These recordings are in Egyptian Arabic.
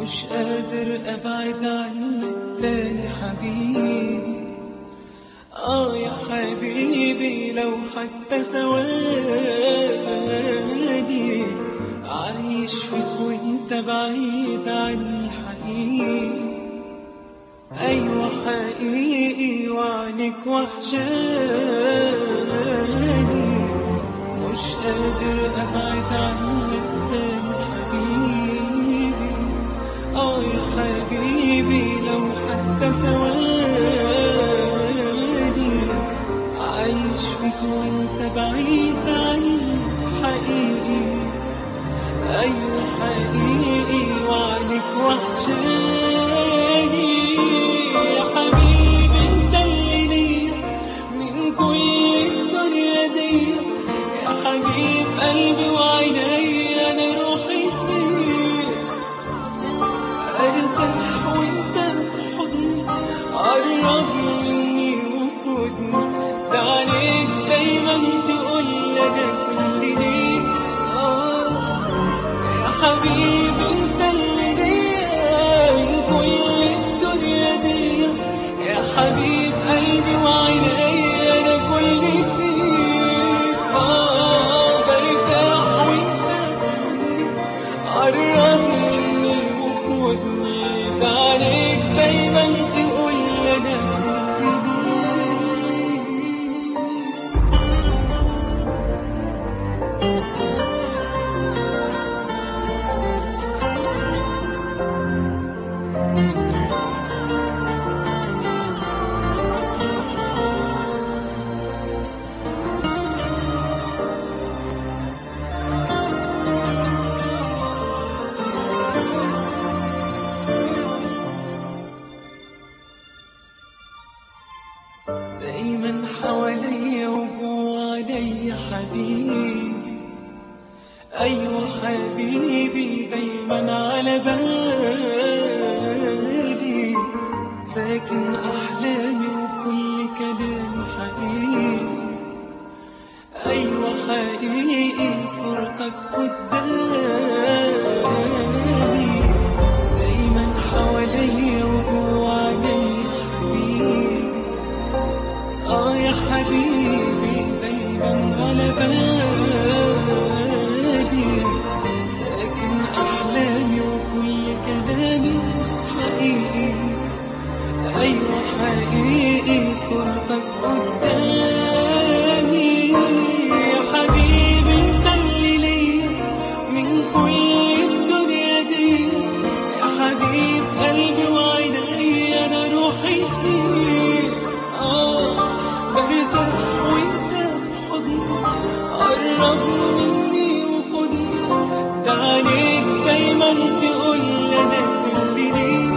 مش قادر ابعد عنك تاني حبيبي اه يا حبيبي لو حتى ثواني عايش فيك وانت بعيد عني حقيقي ايوه حقيقي وعنك وحشاني مش قادر ابعد عنك تاني حبيبي اه يا حبيبي لو حتى ثواني عايش فيك وانت بعيد عني حقيقي ايوه حقيقي وعنك وحشاني يا حبيبي انت اللي ليا من كل الدنيا دي يا حبيب قلبي وعيني انا روحي فيك ارتاح وانت في حضني قرب مني وخدني ده عليك دايما تقول انا كل ليك اه يا حبيبي انت اللي ليا من كل الدنيا دي يا حبيب قلبي وعيني انا كل فيك اه برتاح وانت في حضني قرب مني وخدني ده عليك دايما تقول انا دايما حواليا وجوا عليا حبيبي ايوه حبيبي دايما على بالي ساكن احلامي وكل كلامي حقيقي ايوه حقيقي صورتك قدامي دايما حواليا وجوا عليا حبيبي اه يا حبيبي دايما على بالي ساكن احلامي وكل كلامي حقيقي ايوه حقيقي صورتك قدامي يا حبيبي انت اللي ليا من كل الدنيا دي يا حبيب قلبي وعيني انا روحي فيك اه برتاح وانت في حضني قرب مني وخدني ده عليك دايما تقول انا كل ليك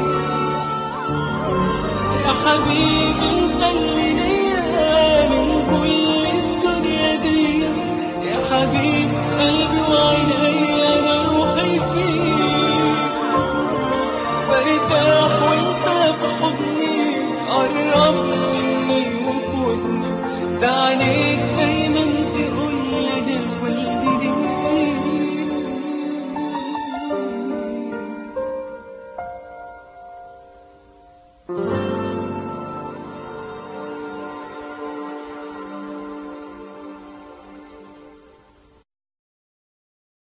يا حبيبي انت اللي ليا من كل الدنيا دي يا حبيب قلبي وعيني